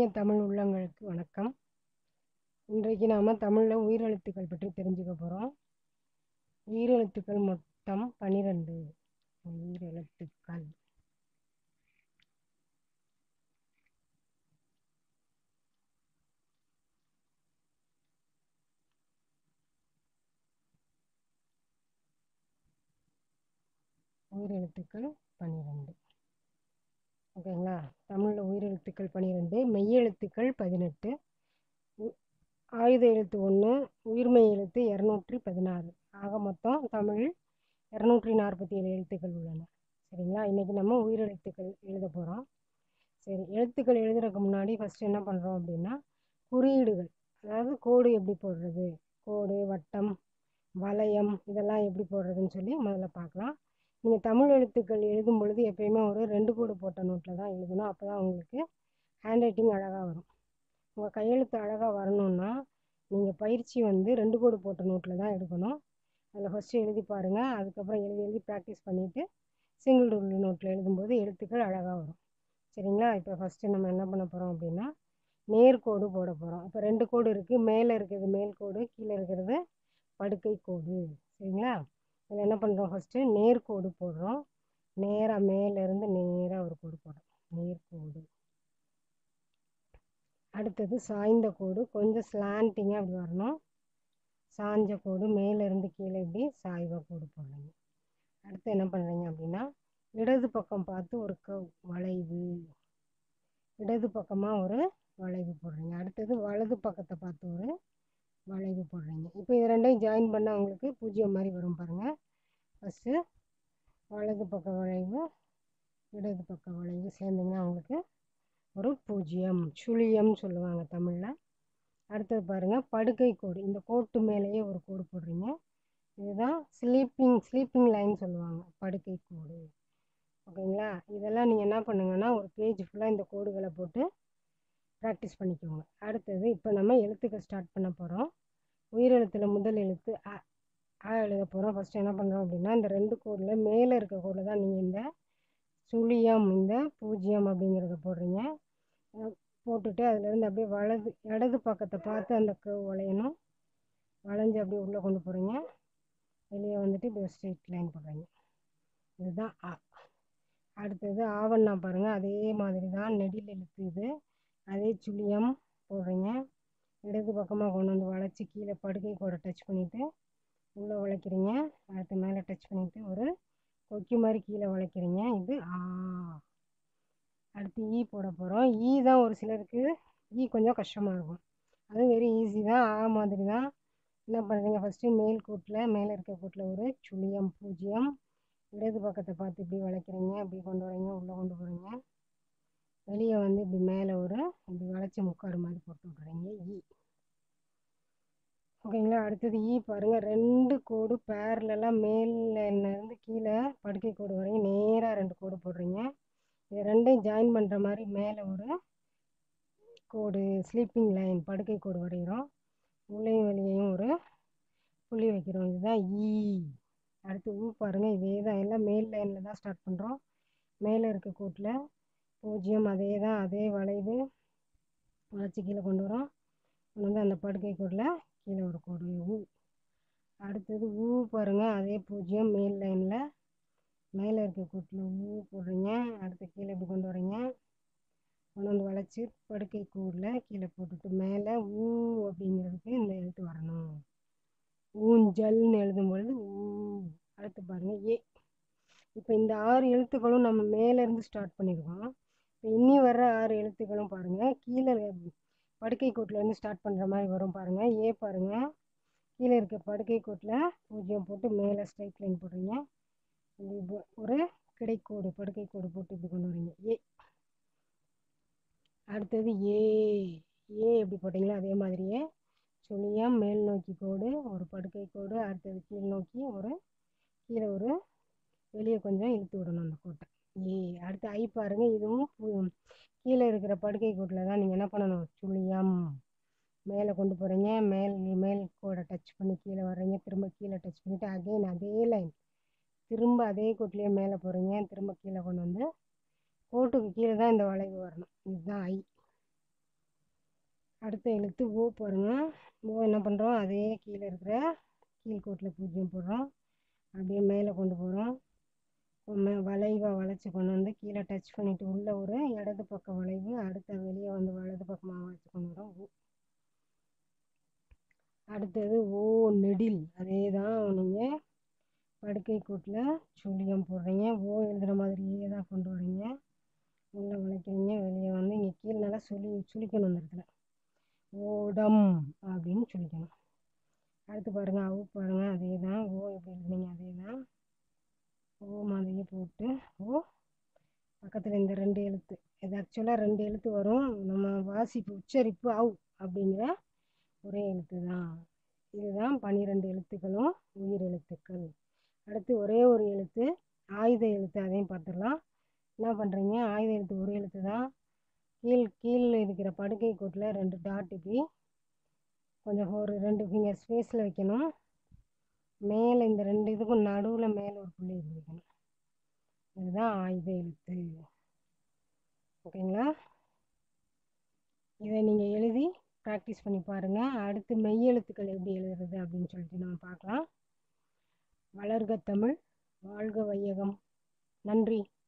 தமிழ் உள்ளங்களுக்கு வணக்கம் இன்றைக்கு நாம் தமிழில் உயிரெழுத்துக்கள் பற்றி தெரிஞ்சுக்க போகிறோம் உயிரெழுத்துக்கள் மொத்தம் பன்னிரெண்டு உயிரெழுத்துக்கள் உயிரெழுத்துக்கள் பன்னிரெண்டு ஓகேங்களா தமிழில் உயிரெழுத்துக்கள் பன்னிரெண்டு மெய்யெழுத்துக்கள் பதினெட்டு உ- ஆயுத எழுத்து ஒன்று உயிர்மெய் எழுத்து இரநூற்றி பதினாறு ஆக மொத்தம் தமிழில் இரநூற்றி நாற்பத்தி ஏழு எழுத்துக்கள் உள்ளன சரிங்களா இன்றைக்கி நம்ம உயிரெழுத்துக்கள் எழுத போகிறோம் சரி எழுத்துக்கள் எழுதுறதுக்கு முன்னாடி ஃபஸ்ட்டு என்ன பண்ணுறோம் அப்படின்னா குறியீடுகள் அதாவது கோடு எப்படி போடுறது கோடு வட்டம் வளையம் இதெல்லாம் எப்படி போடுறதுன்னு சொல்லி முதல்ல பார்க்கலாம் நீங்கள் தமிழ் எழுத்துக்கள் எழுதும் பொழுது எப்பயுமே ஒரு ரெண்டு கோடு போட்ட நோட்டில் தான் எழுதணும் அப்போ தான் உங்களுக்கு ஹேண்ட் ரைட்டிங் அழகாக வரும் உங்கள் கையெழுத்து அழகாக வரணும்னா நீங்கள் பயிற்சி வந்து ரெண்டு கோடு போட்ட நோட்டில் தான் எடுக்கணும் அதில் ஃபஸ்ட்டு எழுதி பாருங்கள் அதுக்கப்புறம் எழுதி எழுதி ப்ராக்டிஸ் பண்ணிவிட்டு சிங்கிள் ரூல் நோட்டில் எழுதும்போது எழுத்துக்கள் அழகாக வரும் சரிங்களா இப்போ ஃபஸ்ட்டு நம்ம என்ன பண்ண போகிறோம் அப்படின்னா நேர்கோடு போட போகிறோம் இப்போ ரெண்டு கோடு இருக்குது மேலே இருக்கிறது மேல் கோடு கீழே இருக்கிறது படுக்கை கோடு சரிங்களா இதில் என்ன பண்ணுறோம் ஃபஸ்ட்டு நேர்கோடு போடுறோம் நேராக மேலேருந்து நேராக ஒரு கோடு போடுறோம் நேர்கோடு அடுத்தது சாய்ந்த கோடு கொஞ்சம் ஸ்லாண்டிங்காக அப்படி வரணும் சாஞ்ச கோடு மேலேருந்து கீழே இப்படி சாய்வாக கோடு போடுறீங்க அடுத்து என்ன பண்ணுறீங்க அப்படின்னா இடது பக்கம் பார்த்து ஒரு க வளைவு இடது பக்கமாக ஒரு வளைவு போடுறீங்க அடுத்தது வலது பக்கத்தை பார்த்து ஒரு வளைவு போடுறீங்க இப்போ இது ரெண்டையும் ஜாயின் பண்ணால் உங்களுக்கு பூஜ்ஜியம் மாதிரி வரும் பாருங்கள் ஃபஸ்ட்டு வலது பக்க வளைவு இடது பக்க வளைவு சேர்ந்தீங்கன்னா உங்களுக்கு ஒரு பூஜ்ஜியம் சுழியம் சொல்லுவாங்க தமிழில் அடுத்தது பாருங்கள் படுக்கை கோடு இந்த கோட்டு மேலேயே ஒரு கோடு போடுறீங்க இதுதான் ஸ்லீப்பிங் ஸ்லீப்பிங் லைன் சொல்லுவாங்க படுக்கை கோடு ஓகேங்களா இதெல்லாம் நீங்கள் என்ன பண்ணுங்கன்னா ஒரு பேஜ் ஃபுல்லாக இந்த கோடுகளை போட்டு ப்ராக்டிஸ் பண்ணிக்கோங்க அடுத்தது இப்போ நம்ம எழுத்துக்கள் ஸ்டார்ட் பண்ண போகிறோம் உயிரெழுத்தில் முதல் எழுத்து அ ஆ எழுத போகிறோம் ஃபஸ்ட்டு என்ன பண்ணுறோம் அப்படின்னா இந்த ரெண்டு கோடில் மேலே இருக்க கோடில் தான் நீங்கள் இந்த சுழியம் இந்த பூஜ்ஜியம் அப்படிங்கிறத போடுறீங்க அஹ் போட்டுட்டு அதுலேருந்து அப்படியே வலது இடது பக்கத்தை பார்த்து அந்த க வளையணும் வளைஞ்சு அப்படியே உள்ளே கொண்டு போகிறீங்க வெளியே வந்துட்டு இப்படி ஒரு ஸ்ட்ரெயிட் லைன் போடுறீங்க இதுதான் ஆ அடுத்தது ஆவண்ணா பாருங்கள் அதே மாதிரி தான் நெடில் எழுத்து இது அதே சுழியம் போடுறீங்க இடது பக்கமாக கொண்டு வந்து வளைச்சி கீழே படுக்கை கூட டச் பண்ணிவிட்டு உள்ளே வளைக்கிறீங்க அடுத்து மேலே டச் பண்ணிவிட்டு ஒரு கொக்கி மாதிரி கீழே வளைக்கிறீங்க இது ஆ அடுத்து ஈ போட போகிறோம் ஈ தான் ஒரு சிலருக்கு ஈ கொஞ்சம் கஷ்டமாக இருக்கும் அதுவும் வெரி ஈஸி தான் ஆ மாதிரி தான் என்ன பண்ணுறீங்க ஃபஸ்ட்டு மேல் கூட்டில் மேலே இருக்க கூட்டில் ஒரு சுழியம் பூஜ்ஜியம் இடது பக்கத்தை பார்த்து இப்படி வளைக்கிறீங்க இப்படி கொண்டு வரீங்க உள்ளே கொண்டு போகிறீங்க வெளியே வந்து இப்படி மேலே ஒரு இப்படி வளைச்சி முக்காடு மாதிரி போட்டு விட்றீங்க ஈ ஓகேங்களா அடுத்தது ஈ பாருங்கள் ரெண்டு கோடு பேரலெல்லாம் மேலேருந்து கீழே படுக்கை கோடு வரையும் நேராக ரெண்டு கோடு போடுறீங்க இது ரெண்டையும் ஜாயின் பண்ணுற மாதிரி மேலே ஒரு கோடு ஸ்லீப்பிங் லைன் படுக்கை கோடு வரைகிறோம் உள்ளேயும் வெளியேயும் ஒரு புள்ளி வைக்கிறோம் இதுதான் ஈ அடுத்து ஊ பாருங்கள் இதே தான் எல்லாம் மேல் லைனில் தான் ஸ்டார்ட் பண்ணுறோம் மேலே இருக்க கோட்டில் பூஜ்ஜியம் அதே தான் அதே வளைவு வளைச்சி கீழே கொண்டு வரோம் கொண்டு வந்து அந்த படுக்கை கோடில் கீழே ஒரு கோடு ஊ அடுத்தது ஊ பாருங்கள் அதே பூஜ்ஜியம் மேல் லைனில் மேலே இருக்க கூட்டில் ஊ போடுறீங்க அடுத்து கீழே இப்படி கொண்டு வரீங்க கொண்டு வந்து வளைச்சி படுக்கை கூடில் கீழே போட்டுட்டு மேலே ஊ அப்படிங்கிறதுக்கு இந்த எழுத்து வரணும் ஊஞ்சல்னு எழுதும் பொழுது ஊ அடுத்து பாருங்கள் ஏ இப்போ இந்த ஆறு எழுத்துக்களும் நம்ம மேலேருந்து ஸ்டார்ட் பண்ணியிருக்கோம் இப்போ இன்னி வர்ற ஆறு எழுத்துக்களும் பாருங்கள் கீழே படுக்கை கோட்டிலேருந்து ஸ்டார்ட் பண்ணுற மாதிரி வரும் பாருங்கள் ஏ பாருங்கள் கீழே இருக்க படுக்கை கோட்டில் பூஜ்ஜியம் போட்டு மேலே ஸ்ட்ரைட் லைன் போடுறீங்க இப்படி போ- ஒரு கிடைக்கோடு படுக்கை கோடு போட்டு இப்படி கொண்டு வரீங்க ஏ அடுத்தது ஏ ஏ எப்படி போட்டிங்களோ அதே மாதிரியே சுழியம் மேல் நோக்கி கோடு ஒரு படுக்கை கோடு அடுத்தது கீழ் நோக்கி ஒரு கீழே ஒரு வெளியே கொஞ்சம் இழுத்து விடணும் அந்த கோட்டை ஏ அடுத்து ஐ பாருங்க இதுவும் பு- கீழே இருக்கிற படுக்கை கோட்டில் தான் நீங்கள் என்ன பண்ணணும் சுழியம் மேலே கொண்டு போகிறீங்க மேல் மேல் கோடை டச் பண்ணி கீழே வர்றீங்க திரும்ப கீழே டச் பண்ணிவிட்டு அகைன் அதே லைன் திரும்ப அதே கோட்லேயே மேலே போகிறீங்க திரும்ப கீழே கொண்டு வந்து கோட்டுக்கு கீழே தான் இந்த வளைவு வரணும் இதுதான் ஐ அடுத்த எழுத்து ஓ பாருங்க ஓ என்ன பண்ணுறோம் அதே கீழே இருக்கிற கீழ்கோட்டில் பூஜ்ஜியம் போடுறோம் அப்படியே மேலே கொண்டு போகிறோம் மே வளைவாக வளைச்சி கொண்டு வந்து கீழே டச் பண்ணிவிட்டு உள்ளே ஒரு இடது பக்கம் வளைவு அடுத்த வெளியே வந்து வலது பக்கமாக வளைச்சி கொண்டு வரோம் ஓ அடுத்தது ஓ நெடில் அதே தான் நீங்கள் படுக்கை கூட்டில் சுழியம் போடுறீங்க ஓ எழுதுகிற மாதிரியே தான் கொண்டு வரீங்க உள்ளே வளைக்கிறீங்க வெளியே வந்து இங்கே கீழே நல்லா சுழி சுழிக்கணும் இந்த இடத்துல ஓடம் அப்படின்னு சுழிக்கணும் அடுத்து பாருங்கள் அவு பாருங்கள் அதே தான் ஓ எப்படி எழுதுனீங்க அதே தான் ஓ மாதிரியே போட்டு ஓ பக்கத்தில் இந்த ரெண்டு எழுத்து இது ஆக்சுவலாக ரெண்டு எழுத்து வரும் நம்ம வாசிப்பு உச்சரிப்பு அவு அப்படிங்கிற ஒரே எழுத்து தான் இதுதான் பன்னிரெண்டு எழுத்துக்களும் உயிர் எழுத்துக்கள் அடுத்து ஒரே ஒரு எழுத்து ஆயுத எழுத்து அதையும் பார்த்துடலாம் என்ன பண்ணுறீங்க ஆயுத எழுத்து ஒரு எழுத்து தான் கீழ் கீழே இருக்கிற படுக்கை கோட்டில் ரெண்டு டாட் இப்படி கொஞ்சம் ஒரு ரெண்டு ஃபிங்கர் ஸ்பேஸில் வைக்கணும் மேலே இந்த ரெண்டு இதுக்கும் நடுவில் மேலே ஒரு புள்ளி இப்படி வைக்கணும் இதுதான் ஆயுத எழுத்து ஓகேங்களா இதை நீங்கள் எழுதி ப்ராக்டிஸ் பண்ணி பாருங்கள் அடுத்து மெய்யெழுத்துக்கள் எப்படி எழுதுறது அப்படின்னு சொல்லிட்டு நம்ம பார்க்கலாம் வளர்க தமிழ் வாழ்க வையகம் நன்றி